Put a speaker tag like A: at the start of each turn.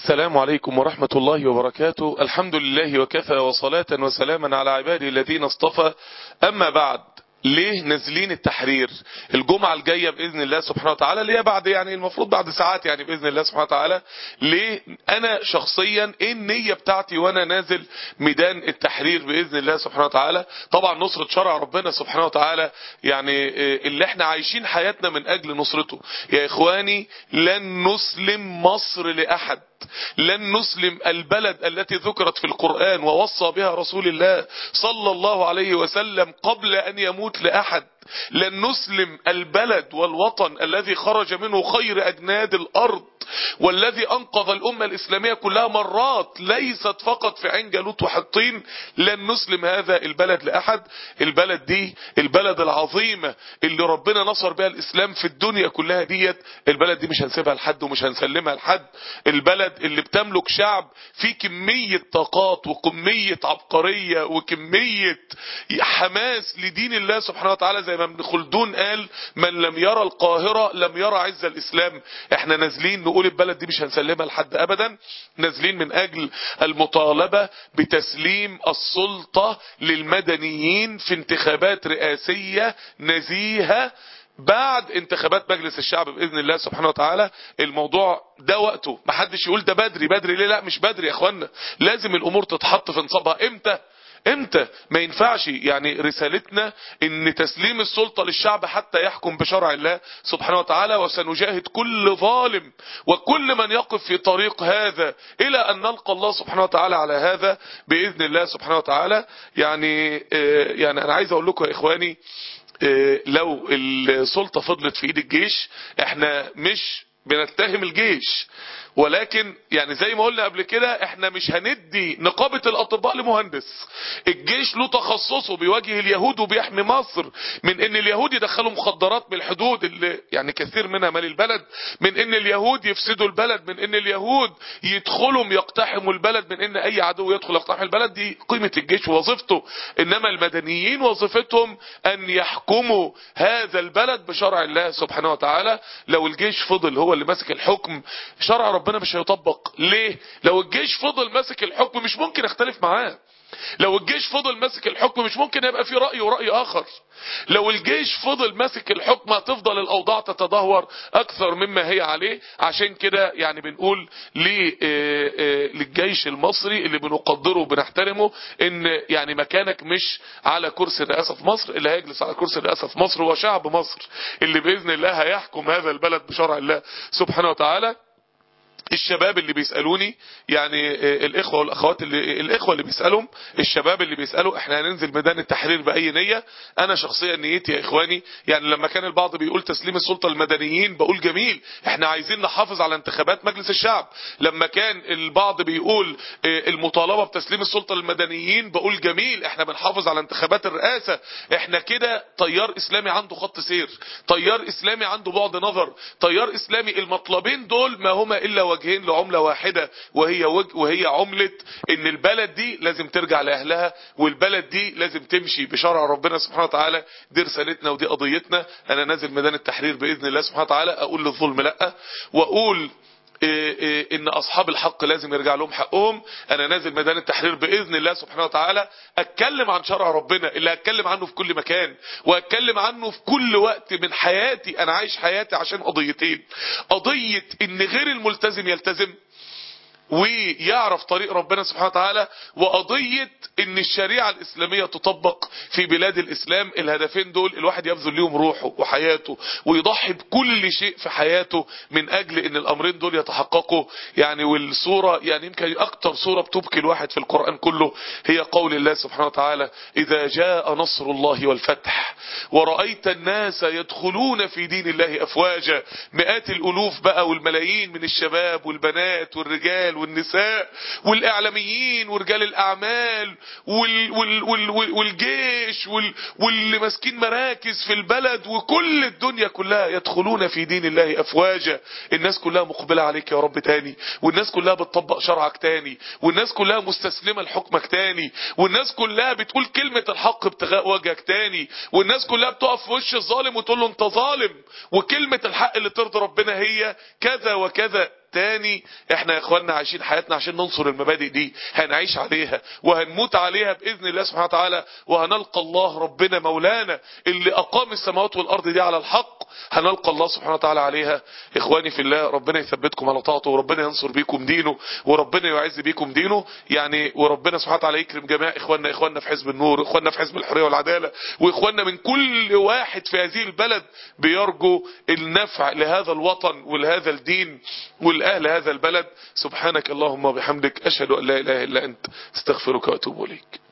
A: السلام عليكم ورحمة الله وبركاته الحمد لله وكفى وصلاة وسلاما على عباده الذين اصطفى أما بعد ليه نازلين التحرير الجمعة الجاية بإذن الله سبحانه وتعالى اللي هي بعد يعني المفروض بعد ساعات يعني بإذن الله سبحانه وتعالى ليه أنا شخصيا إيه النية بتاعتي وأنا نازل ميدان التحرير بإذن الله سبحانه وتعالى طبعا نصرة شرع ربنا سبحانه وتعالى يعني اللي احنا عايشين حياتنا من أجل نصرته يا إخواني لن نسلم مصر لأحد لن نسلم البلد التي ذكرت في القرآن ووصى بها رسول الله صلى الله عليه وسلم قبل أن يموت لأحد لن نسلم البلد والوطن الذي خرج منه خير أجناد الأرض والذي أنقذ الأمة الإسلامية كلها مرات ليست فقط في عين جالوت وحطين لن نسلم هذا البلد لأحد البلد دي البلد العظيمة اللي ربنا نصر بها الإسلام في الدنيا كلها ديت البلد دي مش هنسيبها لحد ومش هنسلمها لحد البلد اللي بتملك شعب فيه كمية طاقات وكمية عبقرية وكمية حماس لدين الله سبحانه وتعالى زي ما ابن خلدون قال من لم يرى القاهرة لم يرى عز الإسلام احنا نازلين نقول البلد دي مش هنسلمها لحد أبدا نازلين من أجل المطالبة بتسليم السلطة للمدنيين في انتخابات رئاسية نزيهة بعد انتخابات مجلس الشعب باذن الله سبحانه وتعالى الموضوع ده وقته محدش يقول ده بدري بدري ليه لا مش بدري يا اخوانا لازم الامور تتحط في نصابها امتى امتى ما ينفعش يعني رسالتنا ان تسليم السلطة للشعب حتى يحكم بشرع الله سبحانه وتعالى وسنجاهد كل ظالم وكل من يقف في طريق هذا الى ان نلقى الله سبحانه وتعالى على هذا باذن الله سبحانه وتعالى يعني يعني انا عايز اقول لكم يا اخواني لو السلطة فضلت في ايد الجيش احنا مش بنتهم الجيش ولكن يعني زي ما قلنا قبل كده احنا مش هندي نقابة الاطباء لمهندس الجيش له تخصصه بيواجه اليهود وبيحمي مصر من ان اليهود يدخلوا مخدرات بالحدود اللي يعني كثير منها مال البلد من ان اليهود يفسدوا البلد من ان اليهود يدخلوا يقتحموا البلد من ان اي عدو يدخل يقتحم البلد دي قيمة الجيش ووظيفته انما المدنيين وظيفتهم ان يحكموا هذا البلد بشرع الله سبحانه وتعالى لو الجيش فضل هو اللي ماسك الحكم شرع ربنا مش هيطبق ليه لو الجيش فضل ماسك الحكم مش ممكن اختلف معاه لو الجيش فضل ماسك الحكم مش ممكن يبقى في رأي ورأي آخر لو الجيش فضل ماسك الحكم هتفضل الأوضاع تتدهور أكثر مما هي عليه عشان كده يعني بنقول للجيش المصري اللي بنقدره وبنحترمه ان يعني مكانك مش على كرسي الرئاسة في مصر اللي هيجلس على كرسي الرئاسة في مصر هو شعب مصر اللي بإذن الله هيحكم هذا البلد بشرع الله سبحانه وتعالى الشباب اللي بيسألوني يعني الإخوة والأخوات اللي الإخوة اللي بيسألهم الشباب اللي بيسألوا احنا هننزل ميدان التحرير بأي نية أنا شخصيا نيتي يا إخواني يعني لما كان البعض بيقول تسليم السلطة للمدنيين بقول جميل احنا عايزين نحافظ على انتخابات مجلس الشعب لما كان البعض بيقول المطالبة بتسليم السلطة للمدنيين بقول جميل احنا بنحافظ على انتخابات الرئاسة احنا كده تيار إسلامي عنده خط سير تيار إسلامي عنده بعد نظر تيار إسلامي المطلبين دول ما هما إلا وجهين لعملة واحدة وهي وج... وهي عملة ان البلد دي لازم ترجع لأهلها والبلد دي لازم تمشي بشرع ربنا سبحانه وتعالى دي رسالتنا ودي قضيتنا انا نازل ميدان التحرير بإذن الله سبحانه وتعالى اقول للظلم لا واقول إيه إيه ان اصحاب الحق لازم يرجع لهم حقهم انا نازل ميدان التحرير باذن الله سبحانه وتعالى اتكلم عن شرع ربنا اللي هتكلم عنه في كل مكان واتكلم عنه في كل وقت من حياتي انا عايش حياتي عشان قضيتين قضية ان غير الملتزم يلتزم ويعرف طريق ربنا سبحانه وتعالى وقضية ان الشريعة الاسلامية تطبق في بلاد الاسلام الهدفين دول الواحد يبذل ليهم روحه وحياته ويضحي بكل شيء في حياته من اجل ان الامرين دول يتحققوا يعني والصورة يعني يمكن اكتر صورة بتبكي الواحد في القرآن كله هي قول الله سبحانه وتعالى اذا جاء نصر الله والفتح ورأيت الناس يدخلون في دين الله افواجا مئات الالوف بقى والملايين من الشباب والبنات والرجال والنساء والاعلاميين ورجال الاعمال وال وال وال وال والجيش وال واللي ماسكين مراكز في البلد وكل الدنيا كلها يدخلون في دين الله افواجا الناس كلها مقبلة عليك يا رب تاني والناس كلها بتطبق شرعك تاني والناس كلها مستسلمة لحكمك تاني والناس كلها بتقول كلمة الحق ابتغاء وجهك تاني والناس كلها بتقف في وش الظالم وتقول له انت ظالم وكلمة الحق اللي ترضي ربنا هي كذا وكذا تاني احنا يا اخواننا عايشين حياتنا عشان ننصر المبادئ دي هنعيش عليها وهنموت عليها باذن الله سبحانه وتعالى وهنلقى الله ربنا مولانا اللي اقام السماوات والارض دي على الحق هنلقى الله سبحانه وتعالى عليها اخواني في الله ربنا يثبتكم على طاعته وربنا ينصر بيكم دينه وربنا يعز بيكم دينه يعني وربنا سبحانه وتعالى يكرم جميع اخواننا اخواننا في حزب النور اخواننا في حزب الحريه والعداله واخواننا من كل واحد في هذه البلد بيرجو النفع لهذا الوطن ولهذا الدين والاهل هذا البلد سبحانك اللهم وبحمدك اشهد ان لا اله الا انت استغفرك واتوب اليك